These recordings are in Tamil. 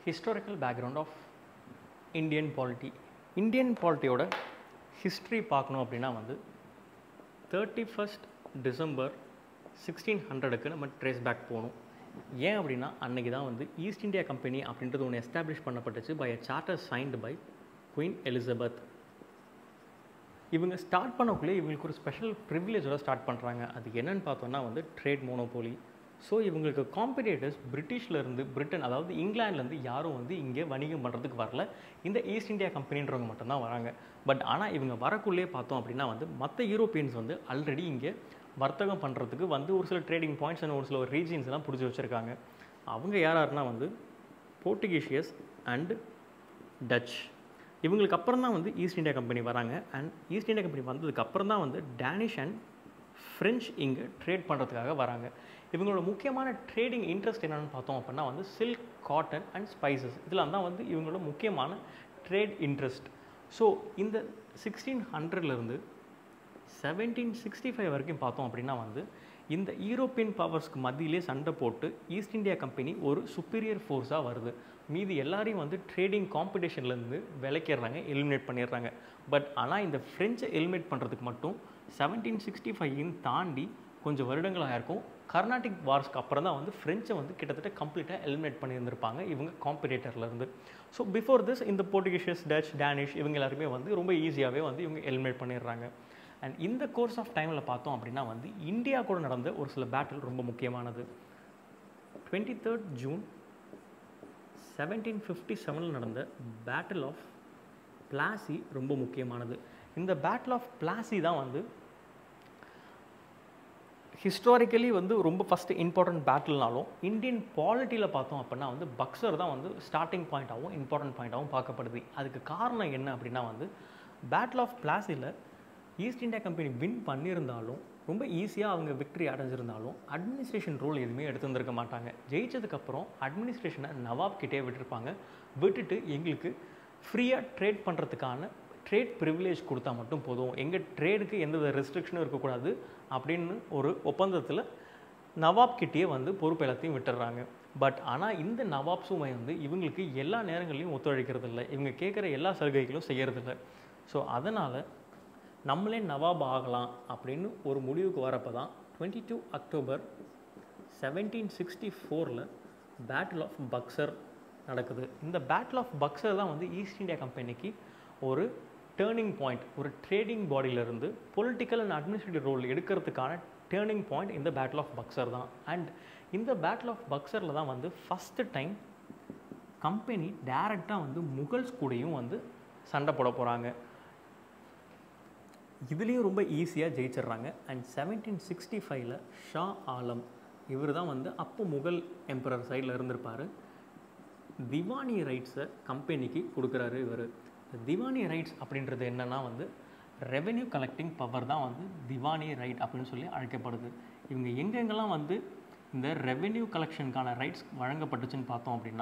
historical background of Indian polity Indian பாலிட்டியோட ஹிஸ்ட்ரி பார்க்கணும் அப்படின்னா வந்து தேர்ட்டி ஃபஸ்ட் டிசம்பர் சிக்ஸ்டீன் ஹண்ட்ரடுக்கு நம்ம ட்ரேஸ் பேக் போகணும் ஏன் அப்படின்னா அன்னைக்கு தான் வந்து ஈஸ்ட் இந்தியா கம்பெனி அப்படின்றது ஒன்று எஸ்டாப்ளிஷ் பண்ணப்பட்டுச்சு by a charter signed by queen Elizabeth இவங்க ஸ்டார்ட் பண்ணக்குள்ளே இவங்களுக்கு ஒரு ஸ்பெஷல் ப்ரிவிலேஜோட ஸ்டார்ட் பண்ணுறாங்க அது என்னன்னு பார்த்தோன்னா வந்து ட்ரேட் மோனோபோலி ஸோ இவங்களுக்கு காம்படிட்டர்ஸ் பிரிட்டிஷ்லேருந்து பிரிட்டன் அதாவது இங்கிலாந்துலேருந்து யாரும் வந்து இங்கே வணிகம் பண்ணுறதுக்கு வரல இந்த ஈஸ்ட் இந்தியா கம்பெனின்றவங்க மட்டும்தான் வராங்க பட் ஆனால் இவங்க வரக்குள்ளே பார்த்தோம் அப்படின்னா வந்து மற்ற யூரோப்பியன்ஸ் வந்து ஆல்ரெடி இங்கே வர்த்தகம் பண்ணுறதுக்கு வந்து ஒரு சில ட்ரேடிங் பாயிண்ட்ஸ் அண்ட் ஒரு சில ரீஜியன்ஸ் எல்லாம் பிடிச்சி வச்சுருக்காங்க அவங்க யார் யாருன்னா வந்து போர்ட்டுகீஷியஸ் அண்ட் டச் இவங்களுக்கு அப்புறம் தான் வந்து ஈஸ்ட் இந்தியா கம்பெனி வராங்க அண்ட் ஈஸ்ட் இந்தியா கம்பெனி வந்ததுக்கு அப்புறம் தான் வந்து டேனிஷ் அண்ட் ஃப்ரெஞ்ச் இங்கே ட்ரேட் பண்ணுறதுக்காக வராங்க இவங்களோட முக்கியமான ட்ரேடிங் இன்ட்ரெஸ்ட் என்னென்னு பார்த்தோம் அப்படின்னா வந்து சில்க் காட்டன் அண்ட் ஸ்பைசஸ் இதெல்லாம் தான் வந்து இவங்களோட முக்கியமான ட்ரேட் இன்ட்ரெஸ்ட் ஸோ இந்த சிக்ஸ்டீன் ஹண்ட்ரட்லேருந்து செவன்டீன் சிக்ஸ்டி ஃபைவ் வரைக்கும் பார்த்தோம் அப்படின்னா வந்து இந்த யூரோப்பியன் பவர்ஸ்க்கு மத்தியிலே சண்டை போட்டு ஈஸ்ட் இந்தியா கம்பெனி ஒரு சுப்பீரியர் ஃபோர்ஸாக வருது மீதி எல்லாரையும் வந்து ட்ரேடிங் காம்படிஷன்லேருந்து விலைக்கிடுறாங்க எலிமினேட் பண்ணிடுறாங்க பட் ஆனால் இந்த ஃப்ரெஞ்சை எலிமினேட் பண்ணுறதுக்கு மட்டும் செவன்டீன் சிக்ஸ்டி ஃபைவ்னு தாண்டி கொஞ்சம் வருடங்களாக இருக்கும் கர்நாடிக் வார்ஸ்க்கு அப்புறம் தான் வந்து ஃப்ரெஞ்சை வந்து கிட்டத்தட்ட கம்ப்ளீட்டாக எலிமினேட் பண்ணியிருந்திருப்பாங்க இவங்க காம்படிட்டர்லேருந்து ஸோ பிஃபோர் திஸ் இந்த போர்ட்டுகீஷியஸ் டச் டேனிஷ் இவங்க எல்லாருமே வந்து ரொம்ப ஈஸியாகவே வந்து இவங்க எலிமினேட் பண்ணிடுறாங்க அண்ட் இந்த கோர்ஸ் ஆஃப் டைமில் பார்த்தோம் அப்படின்னா வந்து இந்தியா கூட நடந்த ஒரு சில பேட்டில் ரொம்ப முக்கியமானது twenty third June seventeen fifty செவனில் நடந்த பேட்டில் ஆஃப் பிளாசி ரொம்ப முக்கியமானது இந்த பேட்டில் ஆஃப் பிளாசி தான் வந்து ஹிஸ்டாரிக்கலி வந்து ரொம்ப ஃபஸ்ட்டு இம்பார்ட்டன்ட் பேட்டில்னாலும் இந்தியன் பாலிட்டியில் பார்த்தோம் அப்படின்னா வந்து பக்சர் தான் வந்து ஸ்டார்டிங் பாயிண்ட்டாகவும் இம்பார்ட்டன்ட் பாயிண்ட்டாகவும் பார்க்கப்படுது அதுக்கு காரணம் என்ன அப்படின்னா வந்து பேட்டில் ஆஃப் பிளாசியில் ஈஸ்ட் இந்தியா கம்பெனி வின் பண்ணியிருந்தாலும் ரொம்ப ஈஸியாக அவங்க விக்ட்ரி அடைஞ்சிருந்தாலும் அட்மினிஸ்ட்ரேஷன் ரோல் எதுவுமே எடுத்துருந்துருக்க மாட்டாங்க ஜெயிச்சதுக்கப்புறம் அட்மினிஸ்ட்ரேஷனை நவாப் கிட்டே விட்டுருப்பாங்க விட்டுட்டு எங்களுக்கு ஃப்ரீயாக ட்ரேட் பண்ணுறதுக்கான ட்ரேட் ப்ரிவிலேஜ் கொடுத்தா மட்டும் போதும் எங்கள் ட்ரேடுக்கு எந்த ரெஸ்ட்ரிக்ஷனும் இருக்கக்கூடாது அப்படின்னு ஒரு ஒப்பந்தத்தில் நவாப் கிட்டேயே வந்து பொறுப்பு எல்லாத்தையும் விட்டுடுறாங்க பட் ஆனால் இந்த நவாப் சுமை வந்து இவங்களுக்கு எல்லா நேரங்களையும் ஒத்துழைக்கிறது இல்லை இவங்க கேட்குற எல்லா சலுகைகளும் செய்கிறதில்ல ஸோ அதனால் நம்மளே நவாப் ஆகலாம் அப்படின்னு ஒரு முடிவுக்கு வரப்போ தான் twenty two October seventeen sixty ஃபோரில் பேட்டில் ஆஃப் பக்சர் நடக்குது இந்த பேட்டில் ஆஃப் பக்சர் தான் வந்து ஈஸ்ட் இந்தியா கம்பெனிக்கு ஒரு டேர்னிங் பாயிண்ட் ஒரு ட்ரேடிங் பாடியிலிருந்து பொலிட்டிக்கல் அண்ட் அட்மினிஸ்ட்ரேட்டிவ் ரோல் எடுக்கிறதுக்கான டேர்னிங் பாயிண்ட் இந்த பேட்டில் ஆஃப் பக்சர் தான் அண்ட் இந்த பேட்டில் ஆஃப் பக்சரில் தான் வந்து ஃபஸ்ட்டு டைம் கம்பெனி டேரெக்டாக வந்து முகல்ஸ் கூடயும் வந்து சண்டை போட போகிறாங்க இதுலேயும் ரொம்ப ஈஸியாக ஜெயிச்சிடுறாங்க அண்ட் செவன்டீன் சிக்ஸ்டி ஃபைவ்ல ஷா ஆலம் இவர் தான் வந்து அப்போ முகல் எம்பரர் சைடில் இருந்திருப்பார் திவானி ரைட்ஸை கம்பெனிக்கு கொடுக்குறாரு இவர் திவானி ரைட்ஸ் அப்படின்றது என்னென்னா வந்து ரெவென்யூ கலெக்டிங் பவர் தான் வந்து திவானி ரைட் அப்படின்னு சொல்லி அழைக்கப்படுது இவங்க எங்கெங்கெல்லாம் வந்து இந்த ரெவென்யூ கலெக்ஷனுக்கான ரைட்ஸ் வழங்கப்பட்டுச்சுன்னு பார்த்தோம் அப்படின்னா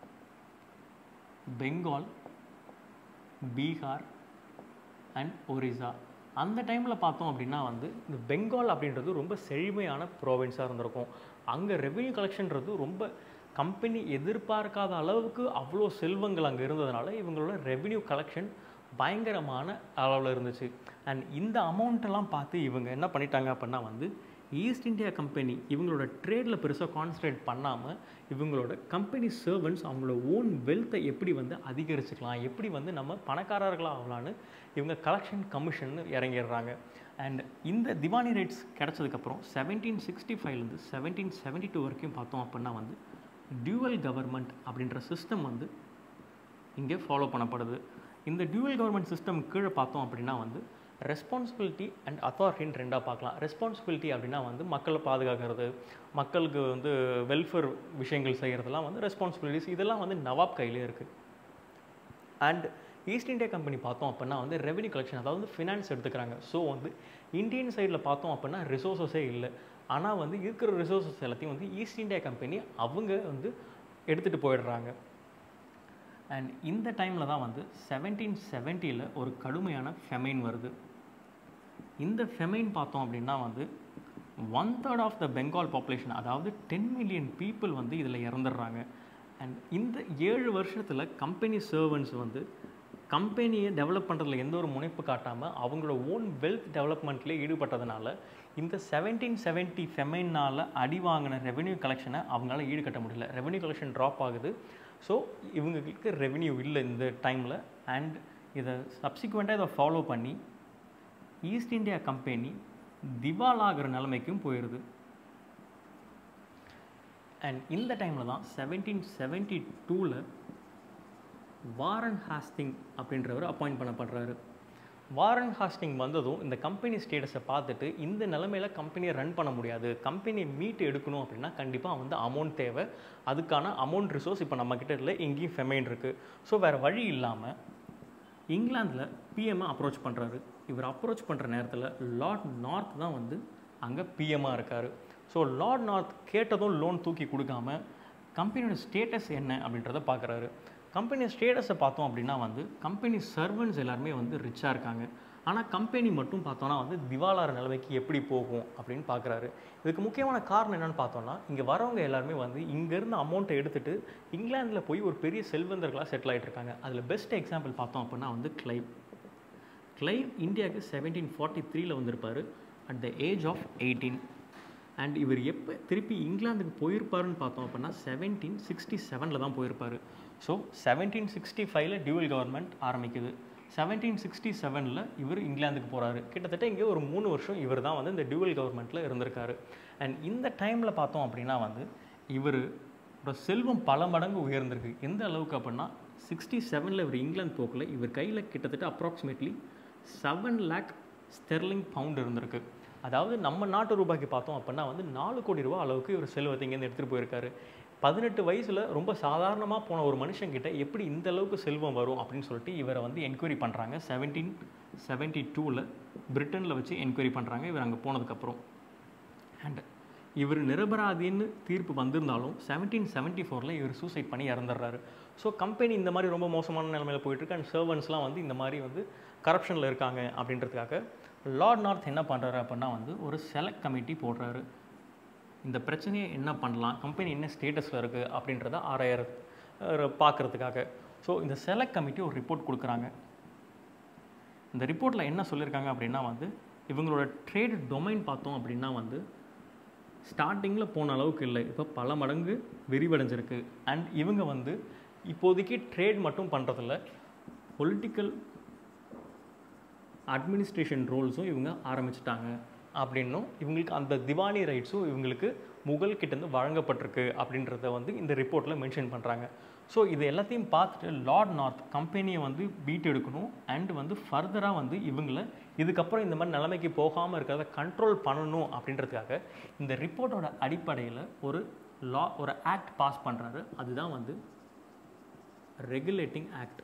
பெங்கால் பீகார் அண்ட் ஒரிசா அந்த டைமில் பார்த்தோம் அப்படின்னா வந்து இந்த பெங்கால் அப்படின்றது ரொம்ப செழுமையான ப்ரோவின்ஸாக இருந்திருக்கும் அங்கே ரெவென்யூ கலெக்ஷன்றது ரொம்ப கம்பெனி எதிர்பார்க்காத அளவுக்கு அவ்வளோ செல்வங்கள் அங்கே இருந்ததுனால இவங்களோட ரெவென்யூ கலெக்ஷன் பயங்கரமான அளவில் இருந்துச்சு அண்ட் இந்த அமௌண்ட்டெல்லாம் பார்த்து இவங்க என்ன பண்ணிட்டாங்க அப்படின்னா வந்து ஈஸ்ட் இந்தியா கம்பெனி இவங்களோட ட்ரேடில் பெருசாக கான்சன்ட்ரேட் பண்ணாமல் இவங்களோட கம்பெனி சர்வன்ட்ஸ் அவங்களோட ஓன் வெல்த்தை எப்படி வந்து அதிகரிச்சுக்கலாம் எப்படி வந்து நம்ம பணக்காரர்களாக ஆகலான்னு இவங்க கலெக்ஷன் கமிஷன் இறங்கிடுறாங்க அண்ட் இந்த திவானி ரைட்ஸ் கிடச்சதுக்கப்புறம் செவன்டீன் சிக்ஸ்டி ஃபைவ்லேருந்து செவன்டீன் செவன்ட்டி டூ வரைக்கும் பார்த்தோம் அப்படின்னா வந்து டியூவல் கவர்மெண்ட் அப்படின்ற சிஸ்டம் வந்து இங்கே ஃபாலோ பண்ணப்படுது இந்த டியூவல் கவர்மெண்ட் சிஸ்டம் கீழே பார்த்தோம் அப்படின்னா வந்து ரெஸ்பான்சிபிலிட்டி அண்ட் அத்தாரிட்டின்னு ரெண்டாக பார்க்கலாம் ரெஸ்பான்சிபிலிட்டி அப்படின்னா வந்து மக்களை பாதுகாக்கிறது மக்களுக்கு வந்து வெல்ஃபேர் விஷயங்கள் செய்கிறதுலாம் வந்து ரெஸ்பான்சிபிலிட்டிஸ் இதெல்லாம் வந்து நவாப் கையிலே இருக்குது அண்ட் ஈஸ்ட் இந்தியா கம்பெனி பார்த்தோம் அப்படின்னா வந்து ரெவென்யூ கலெக்ஷன் அதாவது ஃபினான்ஸ் எடுத்துக்கிறாங்க ஸோ வந்து இந்தியன் சைடில் பார்த்தோம் அப்படின்னா ரிசோர்ஸஸே இல்லை ஆனால் வந்து இருக்கிற ரிசோர்ஸஸ் எல்லாத்தையும் வந்து ஈஸ்ட் இந்தியா கம்பெனி அவங்க வந்து எடுத்துகிட்டு போயிடுறாங்க அண்ட் இந்த டைமில் தான் வந்து செவன்டீன் செவன்ட்டியில் ஒரு கடுமையான ஃபெமைன் வருது இந்த ஃபெமைன் பார்த்தோம் அப்படின்னா வந்து one third of the Bengal population அதாவது டென் மில்லியன் பீப்புள் வந்து இதில் இறந்துடுறாங்க அண்ட் இந்த ஏழு வருஷத்தில் கம்பெனி சர்வன்ட்ஸ் வந்து கம்பெனியை டெவலப் பண்ணுறதுல எந்த ஒரு முனைப்பு காட்டாமல் அவங்களோட ஓன் வெல்த் டெவலப்மெண்ட்லேயே ஈடுபட்டதுனால இந்த செவன்டீன் செவன்ட்டி ஃபெமைனால் அடி வாங்கின ரெவென்யூ கலெக்ஷனை அவங்களால ஈடுகட்ட முடியல ரெவென்யூ கலெக்ஷன் ட்ராப் ஆகுது ஸோ இவங்களுக்கு ரெவென்யூ இல்லை இந்த டைமில் அண்ட் இதை சப்சிக்வெண்ட்டாக இதை ஃபாலோ பண்ணி ஈஸ்ட் இந்தியா கம்பெனி திவாலாகிற நிலைமைக்கும் போயிடுது அண்ட் இந்த டைமில் தான் செவன்டீன் செவன்ட்டி டூவில் வாரன் ஹாஸ்டிங் அப்படின்றவர் அப்பாயிண்ட் பண்ணப்படுறாரு வாரன் ஹாஸ்டிங் வந்ததும் இந்த கம்பெனி ஸ்டேட்டஸை பார்த்துட்டு இந்த நிலமையில கம்பெனியை ரன் பண்ண முடியாது கம்பெனியை மீட்டு எடுக்கணும் அப்படின்னா கண்டிப்பாக வந்து அமௌண்ட் தேவை அதுக்கான அமௌண்ட் ரிசோர்ஸ் இப்போ நம்ம கிட்ட இல்லை எங்கேயும் ஃபெமைன் இருக்குது ஸோ வேறு வழி இல்லாமல் இங்கிலாந்தில் பிஎம்ஐ அப்ரோச் பண்ணுறாரு இவர் அப்ரோச் பண்ணுற நேரத்தில் லார்ட் நார்த் தான் வந்து அங்கே பிஎம்மாக இருக்கார் ஸோ லார்ட் நார்த் கேட்டதும் லோன் தூக்கி கொடுக்காம கம்பெனியோட ஸ்டேட்டஸ் என்ன அப்படின்றத பார்க்குறாரு கம்பெனி ஸ்டேட்டஸை பார்த்தோம் அப்படின்னா வந்து கம்பெனி சர்வன்ட்ஸ் எல்லாருமே வந்து ரிச்சாக இருக்காங்க ஆனால் கம்பெனி மட்டும் பார்த்தோன்னா வந்து திவாலார நிலைமைக்கு எப்படி போகும் அப்படின்னு பார்க்குறாரு இதுக்கு முக்கியமான காரணம் என்னென்னு பார்த்தோம்னா இங்கே வரவங்க எல்லாருமே வந்து இங்கேருந்து அமௌண்ட்டை எடுத்துகிட்டு இங்கிலாந்தில் போய் ஒரு பெரிய செல்வந்தர்களாக செட்டில் ஆகிட்டு இருக்காங்க அதில் பெஸ்ட் எக்ஸாம்பிள் பார்த்தோம் அப்படின்னா வந்து கிளைவ் கிளைவ் இந்தியாவுக்கு செவன்டீன் ஃபார்ட்டி த்ரீல வந்திருப்பார் at the age of eighteen and இவர் எப்போ திருப்பி இங்கிலாந்துக்கு போயிருப்பாருன்னு பார்த்தோம் அப்படின்னா செவன்டீன் சிக்ஸ்டி செவனில் தான் போயிருப்பார் ஸோ செவன்டீன் சிக்ஸ்டி ஃபைவ்ல டியூவல் கவர்மெண்ட் ஆரம்பிக்குது செவன்டீன் சிக்ஸ்டி செவனில் இவர் இங்கிலாந்துக்கு போகிறாரு கிட்டத்தட்ட இங்கே ஒரு மூணு வருஷம் இவர் தான் வந்து இந்த டியூவல் கவர்மெண்ட்டில் இருந்திருக்காரு அண்ட் இந்த டைமில் பார்த்தோம் அப்படின்னா வந்து இவர் செல்வம் பல மடங்கு உயர்ந்திருக்கு எந்த அளவுக்கு அப்படின்னா சிக்ஸ்டி செவனில் இவர் இங்கிலாந்து போக்கில் இவர் கையில் கிட்டத்தட்ட approximately seven lakh sterling pound இருந்திருக்கு அதாவது நம்ம நாட்டு ரூபாய்க்கு பார்த்தோம் அப்படின்னா வந்து நாலு கோடி ரூபா அளவுக்கு இவர் செல்வத்தை இங்கேருந்து எடுத்துகிட்டு போயிருக்காரு பதினெட்டு வயசில் ரொம்ப சாதாரணமாக போன ஒரு மனுஷங்கிட்ட எப்படி இந்த அளவுக்கு செல்வம் வரும் அப்படின்னு சொல்லிட்டு இவரை வந்து என்கொயரி பண்ணுறாங்க செவன்டீன் செவன்ட்டி டூவில் பிரிட்டனில் வச்சு என்கொயரி பண்ணுறாங்க இவர் அங்கே போனதுக்கப்புறம் அண்ட் இவர் நிரபராதின்னு தீர்ப்பு வந்திருந்தாலும் செவன்டீன் செவன்ட்டி ஃபோரில் இவர் சூசைட் பண்ணி இறந்துடுறாரு ஸோ கம்பெனி இந்த மாதிரி ரொம்ப மோசமான நிலைமையில் போயிட்டுருக்கு அண்ட் சர்வன்ஸ்லாம் வந்து இந்த மாதிரி வந்து கரப்ஷனில் இருக்காங்க அப்படின்றதுக்காக லார்ட் நார்த் என்ன பண்ணுறாரு அப்படின்னா வந்து ஒரு செலக்ட் கமிட்டி போடுறாரு இந்த பிரச்சனையை என்ன பண்ணலாம் கம்பெனி என்ன ஸ்டேட்டஸில் இருக்குது அப்படின்றத ஆராயற பார்க்குறதுக்காக ஸோ இந்த செலக்ட் கமிட்டி ஒரு ரிப்போர்ட் கொடுக்குறாங்க இந்த ரிப்போர்ட்டில் என்ன சொல்லியிருக்காங்க அப்படின்னா வந்து இவங்களோட ட்ரேட் டொமைன் பார்த்தோம் அப்படின்னா வந்து ஸ்டார்டிங்கில் போன அளவுக்கு இல்லை இப்போ பல மடங்கு விரிவடைஞ்சிருக்கு அண்ட் இவங்க வந்து இப்போதைக்கு ட்ரேட் மட்டும் பண்ணுறதில்ல பொலிட்டிக்கல் அட்மினிஸ்ட்ரேஷன் ரோல்ஸும் இவங்க ஆரம்பிச்சிட்டாங்க அப்படின்னும் இவங்களுக்கு அந்த திவானி ரைட்ஸும் இவங்களுக்கு முகல் கிட்டேருந்து வழங்கப்பட்டிருக்கு அப்படின்றத வந்து இந்த ரிப்போர்ட்டில் மென்ஷன் பண்ணுறாங்க ஸோ இது எல்லாத்தையும் பார்த்துட்டு லார்ட் நார்த் கம்பெனியை வந்து பீட் எடுக்கணும் அண்ட் வந்து ஃபர்தராக வந்து இவங்களை இதுக்கப்புறம் இந்த மாதிரி நிலைமைக்கு போகாமல் இருக்கிறத கண்ட்ரோல் பண்ணணும் அப்படின்றதுக்காக இந்த ரிப்போர்ட்டோட அடிப்படையில் ஒரு லா ஒரு ஆக்ட் பாஸ் பண்ணுறாரு அதுதான் வந்து regulating act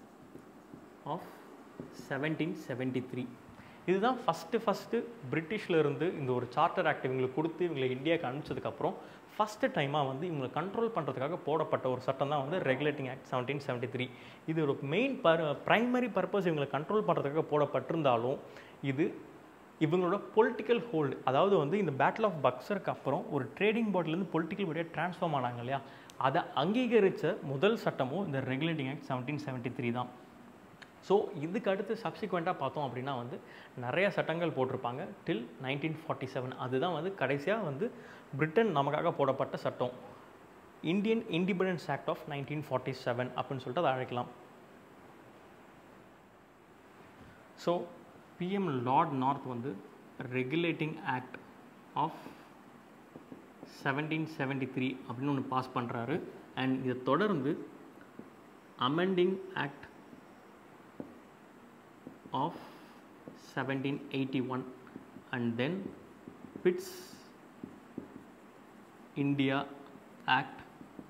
of seventeen seventy three இதுதான் ஃபஸ்ட்டு ஃபஸ்ட்டு பிரிட்டிஷில் இருந்து இந்த ஒரு சார்ட்டர் ஆக்ட் இவங்களுக்கு கொடுத்து இவங்களை இந்தியாவுக்கு அனுப்பிச்சதுக்கப்புறம் ஃபஸ்ட்டு டைமாக வந்து இவங்களை கண்ட்ரோல் பண்ணுறதுக்காக போடப்பட்ட ஒரு சட்டம் தான் வந்து regulating act seventeen seventy three இது ஒரு மெயின் பர் ப்ரைமரி பர்பஸ் இவங்களை கண்ட்ரோல் பண்ணுறதுக்காக போடப்பட்டிருந்தாலும் இது இவங்களோட பொலிட்டிக்கல் ஹோல்டு அதாவது வந்து இந்த பேட்டில் ஆஃப் பக்சருக்கு அப்புறம் ஒரு ட்ரேடிங் போர்ட்லேருந்து பொலிட்டிக்கல் போர்டியாக ட்ரான்ஸ்ஃபார்ம் ஆனாங்க இல்லையா அதை அங்கீகரித்த முதல் சட்டமும் இந்த regulating act seventeen seventy three தான் ஸோ இதுக்கு அடுத்து சப்சிக்வெண்ட்டாக பார்த்தோம் அப்படின்னா வந்து நிறைய சட்டங்கள் போட்டிருப்பாங்க டில் நைன்டீன் ஃபார்ட்டி செவன் அதுதான் வந்து கடைசியாக வந்து பிரிட்டன் நமக்காக போடப்பட்ட சட்டம் Indian independence act of nineteen forty seven அப்படின்னு சொல்லிட்டு அதை அழைக்கலாம் ஸோ பிஎம் லார்ட் நார்த் வந்து regulating act of seventeen seventy three அப்படின்னு ஒன்று பாஸ் பண்ணுறாரு அண்ட் இதை தொடர்ந்து amending act of 1781 and then Pitt's India Act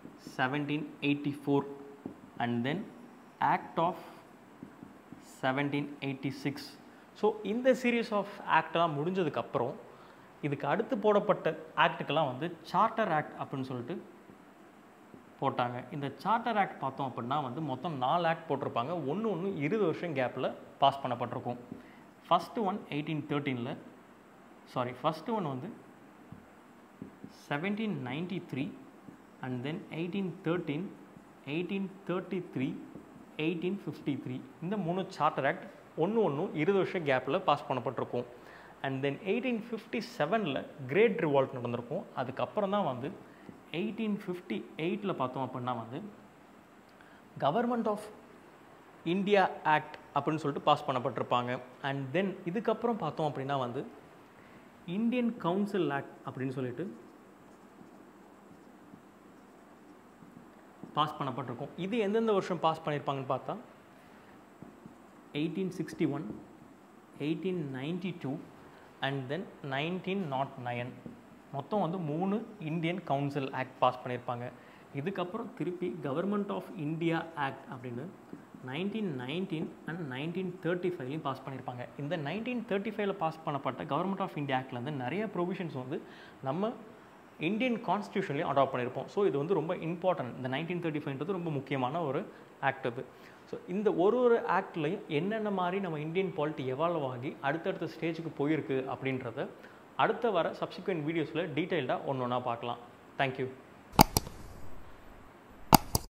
1784 and then Act of 1786 so இந்த சீரீஸ் ஆஃப் ஆக்டெல்லாம் முடிஞ்சதுக்கப்புறம் இதுக்கு அடுத்து போடப்பட்ட ஆக்டுக்கெல்லாம் வந்து சார்ட்டர் ஆக்ட் அப்படின்னு சொல்லிட்டு போட்டாங்க இந்த சார்ட்டர் ஆக்ட் பார்த்தோம் அப்படின்னா வந்து மொத்தம் நாலு ஆக்ட் போட்டிருப்பாங்க ஒன்று ஒன்று இருபது வருஷம் கேப்பில் பாஸ் பண்ணப்பட்டிருக்கும் ஃபஸ்ட்டு ஒன் எயிட்டீன் தேர்ட்டீனில் சாரி ஃபஸ்ட்டு ஒன் வந்து seventeen ninety three and then eighteen thirteen eighteen thirty three eighteen fifty three இந்த மூணு சார்ட்டர் ஆக்ட் ஒன்று ஒன்றும் இருபது வருஷம் கேப்பில் பாஸ் பண்ணப்பட்டிருக்கும் அண்ட் தென் எயிட்டீன் ஃபிஃப்டி செவனில் கிரேட் ரிவால்ட் நடந்திருக்கும் அதுக்கப்புறம் தான் வந்து எயிட்டீன் ஃபிஃப்டி எயிட்டில் பார்த்தோம் அப்படின்னா வந்து கவர்மெண்ட் ஆஃப் இந்தியா ஆக்ட் அப்படின்னு சொல்லிட்டு பாஸ் பண்ணப்பட்டிருப்பாங்க அண்ட் தென் இதுக்கப்புறம் பார்த்தோம் அப்படின்னா வந்து இந்தியன் கவுன்சில் ஆக்ட் அப்படின்னு சொல்லிட்டு பாஸ் பண்ணப்பட்டிருக்கும் இது எந்தெந்த வருஷம் பாஸ் பண்ணியிருப்பாங்கன்னு பார்த்தா eighteen sixty one eighteen ninety two and then nineteen nought nine மொத்தம் வந்து மூணு இந்தியன் கவுன்சில் ஆக்ட் பாஸ் பண்ணியிருப்பாங்க இதுக்கப்புறம் திருப்பி கவர்மெண்ட் ஆஃப் இந்தியா ஆக்ட் அப்படின்னு nineteen nineteen and nineteen thirty ஃபைவ்லையும் பாஸ் பண்ணியிருப்பாங்க இந்த நைன்டீன் தேர்ட்டி ஃபைவ்ல பாஸ் பண்ணப்பட்ட கவர்மெண்ட் ஆஃப் இந்தியா ஆக்டில் வந்து நிறைய ப்ரொவிஷன்ஸ் வந்து நம்ம இந்தியன் கான்ஸ்டியூஷன்லேயும் அடாப்ட் பண்ணியிருப்போம் ஸோ இது வந்து ரொம்ப இம்பார்ட்டன்ட் இந்த நைன்டீன் தேர்ட்டி ஃபைவ்ன்றது ரொம்ப முக்கியமான ஒரு ஆக்ட் இது ஸோ இந்த ஒரு ஒரு ஆக்ட்லையும் என்னென்ன மாதிரி நம்ம இந்தியன் பாலிட்டி எவால்வ் ஆகி அடுத்தடுத்த ஸ்டேஜுக்கு போயிருக்கு அப்படின்றத அடுத்த வர சப்சிக்வெண்ட் வீடியோஸில் டீட்டெயில்டாக ஒன்று ஒன்றா பார்க்கலாம் தேங்க்யூ